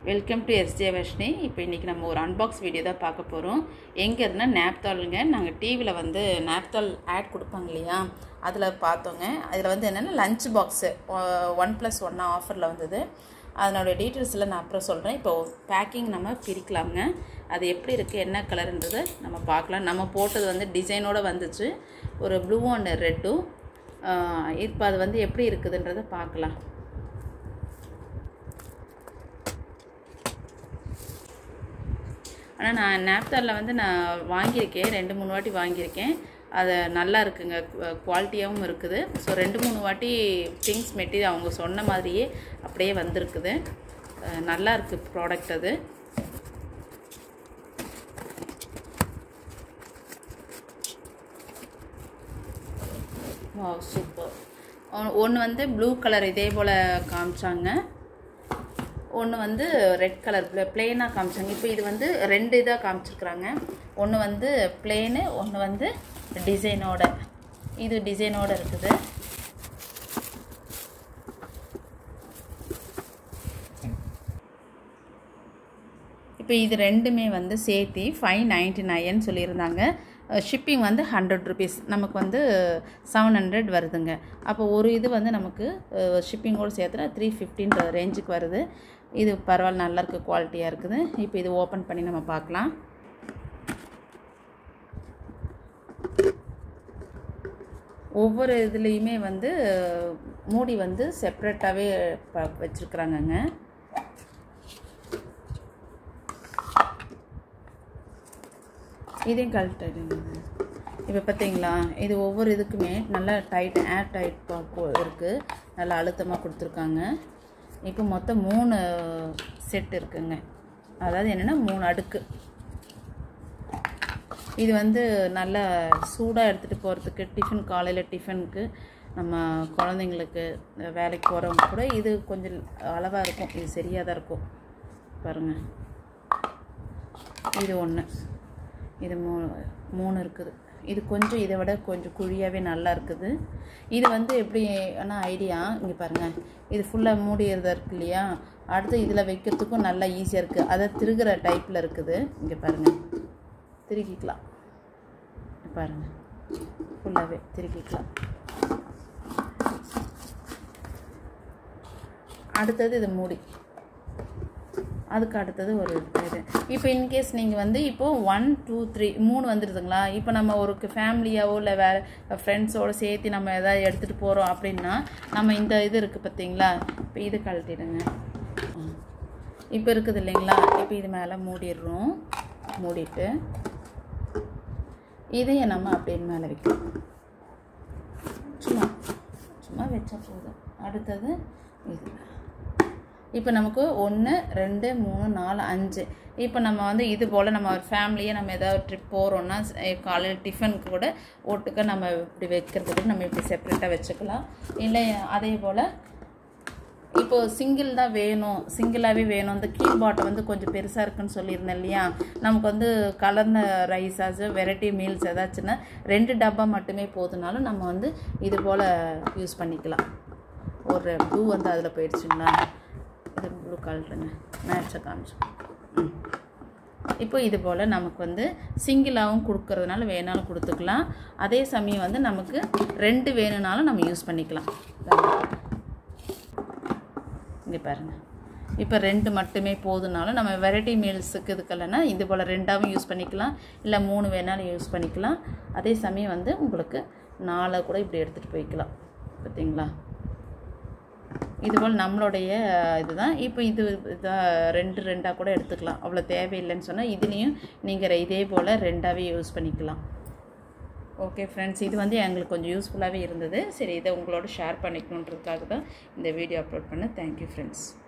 welcome to SJ Varshini இப்போ இன்றைக்கி நம்ம ஒரு அன்பாக்ஸ் வீடியோ தான் பார்க்க போகிறோம் எங்கே இருந்தால் நேப்தாலுங்க நாங்கள் டிவியில் வந்து நேப்தால் ஆட் கொடுப்பாங்க இல்லையா அதில் பார்த்தோங்க அதில் வந்து என்னென்னா லஞ்ச் பாக்ஸு ஒன் ப்ளஸ் ஒன்னா ஆஃபரில் வந்தது அதனோட டீட்டெயில்ஸில் நான் அப்புறம் சொல்கிறேன் இப்போ பேக்கிங் நம்ம பிரிக்கலாமுங்க அது எப்படி இருக்குது என்ன கலருன்றதை நம்ம பார்க்கலாம் நம்ம போட்டது வந்து டிசைனோடு வந்துச்சு ஒரு ப்ளூ அண்ட் ரெட்டும் இப்போ அது வந்து எப்படி இருக்குதுன்றதை பார்க்கலாம் ஆனால் நான் நேப்தாலில் வந்து நான் வாங்கியிருக்கேன் ரெண்டு மூணு வாட்டி வாங்கியிருக்கேன் அது நல்லா இருக்குங்க குவாலிட்டியாகவும் இருக்குது ஸோ ரெண்டு மூணு வாட்டி திங்ஸ் மெட்டீரியல் அவங்க சொன்ன மாதிரியே அப்படியே வந்திருக்குது நல்லா இருக்குது ப்ராடக்ட் அது சூப்பர் ஒன்று வந்து ப்ளூ கலர் இதே போல் காமிச்சாங்க ஒன்று வந்து ரெட் கலர் பிளெயினாக காமிச்சாங்க இப்போ இது வந்து ரெண்டு இதாக காமிச்சிருக்கிறாங்க ஒன்று வந்து பிளெயினு ஒன்று வந்து டிசைனோட இது டிசைனோட இருக்குது இப்போ இது ரெண்டுமே வந்து சேர்த்து ஃபைவ் நைன்ட்டி நைன் சொல்லியிருந்தாங்க ஷிப்பிங் வந்து ஹண்ட்ரட் ருபீஸ் நமக்கு வந்து செவன் ஹண்ட்ரட் வருதுங்க அப்போ ஒரு இது வந்து நமக்கு ஷிப்பிங்கோடு சேர்த்துனா த்ரீ ஃபிஃப்டின் ரேஞ்சுக்கு வருது இது பரவாயில்ல நல்லா இருக்குது குவாலிட்டியாக இருக்குது இப்போ இது ஓப்பன் பண்ணி நம்ம பார்க்கலாம் ஒவ்வொரு இதுலேயுமே வந்து மூடி வந்து செப்ரேட்டாகவே ப வச்சுருக்குறாங்கங்க இதையும் கழட்டிடுங்க இப்போ பார்த்தீங்களா இது ஒவ்வொரு இதுக்குமே நல்லா டைட் ஏர் டைட் இருக்குது நல்லா அழுத்தமாக கொடுத்துருக்காங்க இப்போ மொத்தம் மூணு செட் இருக்குங்க அதாவது என்னென்னா மூணு அடுக்கு இது வந்து நல்லா சூடாக எடுத்துகிட்டு போகிறதுக்கு டிஃபன் காலையில் டிஃபனுக்கு நம்ம குழந்தைங்களுக்கு வேலைக்கு போகிறவங்க கூட இது கொஞ்சம் அளவாக இருக்கும் இது சரியாக தான் இருக்கும் பாருங்கள் இது ஒன்று இது மூணு மூணு இருக்குது இது கொஞ்சம் இதை விட கொஞ்சம் குழியாகவே நல்லா இருக்குது இது வந்து எப்படி ஆனால் ஐடியா இங்கே பாருங்கள் இது ஃபுல்லாக மூடியதாக இருக்கு இல்லையா அடுத்து இதில் வைக்கிறதுக்கும் நல்லா ஈஸியாக இருக்குது அதை திருகிற டைப்பில் இருக்குது இங்கே பாருங்கள் திருக்கிக்கலாம் பாருங்கள் ஃபுல்லாகவே திருக்கிக்கலாம் அடுத்தது இது மூடி அதுக்கு அடுத்தது ஒரு இது இப்போ இன்கேஸ் நீங்கள் வந்து இப்போது ஒன் டூ த்ரீ மூணு வந்துடுதுங்களா இப்போ நம்ம ஒரு ஃபேமிலியாவோ இல்லை வேறு ஃப்ரெண்ட்ஸோடு சேர்த்து நம்ம எதாவது எடுத்துகிட்டு போகிறோம் அப்படின்னா நம்ம இந்த இது இருக்குது பார்த்தீங்களா இப்போ இது கழட்டிடுங்க இப்போ இருக்குது இல்லைங்களா இப்போ இது மேலே மூடிடுறோம் மூடிட்டு இதையும் நம்ம அப்படியே மேலே வைக்கலாம் சும்மா சும்மா வச்சா போதும் அடுத்தது இது இப்போ நமக்கு ஒன்று ரெண்டு மூணு நாலு அஞ்சு இப்போ நம்ம வந்து இது போல் நம்ம ஒரு ஃபேமிலியை நம்ம ஏதாவது ட்ரிப் போகிறோன்னா காலையில் டிஃபனுக்கு கூட ஒட்டுக்க நம்ம இப்படி வைக்கிறதுக்கு நம்ம இப்படி செப்ரேட்டாக வச்சுக்கலாம் இல்லை அதே போல் இப்போது சிங்கிள் தான் வேணும் சிங்கிளாகவே வேணும் அந்த கீழ் பாட்டம் வந்து கொஞ்சம் பெருசாக இருக்குன்னு சொல்லியிருந்தேன் இல்லையா நமக்கு வந்து கலர்ன ரைஸாஸ் வெரைட்டி மீல்ஸ் ஏதாச்சுன்னா ரெண்டு டப்பா மட்டுமே போதுனாலும் நம்ம வந்து இது போல் யூஸ் பண்ணிக்கலாம் ஒரு ப்ளூ வந்து அதில் போயிடுச்சுங்களா இது ப்ளூ கலருங்க மேட்சை காமிச்சு ம் இப்போ இது போல் நமக்கு வந்து சிங்கிளாகவும் கொடுக்கறதுனால வேணாலும் கொடுத்துக்கலாம் அதே சமயம் வந்து நமக்கு ரெண்டு வேணும்னாலும் நம்ம யூஸ் பண்ணிக்கலாம் இங்கே பாருங்கள் இப்போ ரெண்டு மட்டுமே போதுனாலும் நம்ம வெரைட்டி மீல்ஸுக்கு இதுக்கெல்லனா இது போல் ரெண்டாவும் யூஸ் பண்ணிக்கலாம் இல்லை மூணு வேணாலும் யூஸ் பண்ணிக்கலாம் அதே சமயம் வந்து உங்களுக்கு நாலை கூட இப்படி எடுத்துகிட்டு போய்க்கலாம் பார்த்தீங்களா இதுபோல் நம்மளுடைய இதுதான் இப்போ இது இதாக ரெண்டு ரெண்டாக கூட எடுத்துக்கலாம் அவ்வளோ தேவையில்லைன்னு சொன்னால் இதுலேயும் நீங்கள் இதே போல் ரெண்டாகவே யூஸ் பண்ணிக்கலாம் ஓகே ஃப்ரெண்ட்ஸ் இது வந்து எங்களுக்கு கொஞ்சம் யூஸ்ஃபுல்லாகவே இருந்தது சரி இதை உங்களோட ஷேர் பண்ணிக்கணுன்றதுக்காக தான் இந்த வீடியோ அப்லோட் பண்ணேன் தேங்க்யூ ஃப்ரெண்ட்ஸ்